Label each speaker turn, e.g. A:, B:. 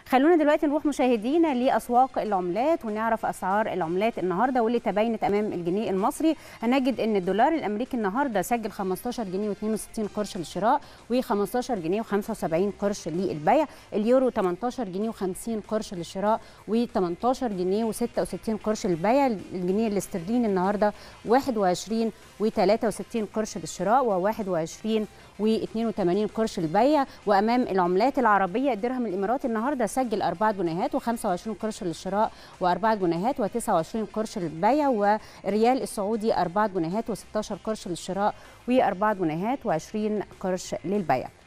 A: خلونا دلوقتي نروح مشاهدينا لاسواق العملات ونعرف اسعار العملات النهارده واللي تباينت امام الجنيه المصري هنجد ان الدولار الامريكي النهارده سجل 15 جنيه و62 قرش للشراء و15 جنيه و75 قرش للبيع اليورو 18 جنيه و50 قرش للشراء و18 جنيه و66 قرش للبيع الجنيه الاسترليني النهارده 21 و63 قرش للشراء و21 و82 قرش للبيع وامام العملات العربيه الدرهم الاماراتي النهارده سجل 4 جنيهات و25 قرش للشراء و4 جنيهات و29 قرش للبيع والريال السعودي 4 جنيهات و16 قرش للشراء و4 جنيهات و20 قرش للبيع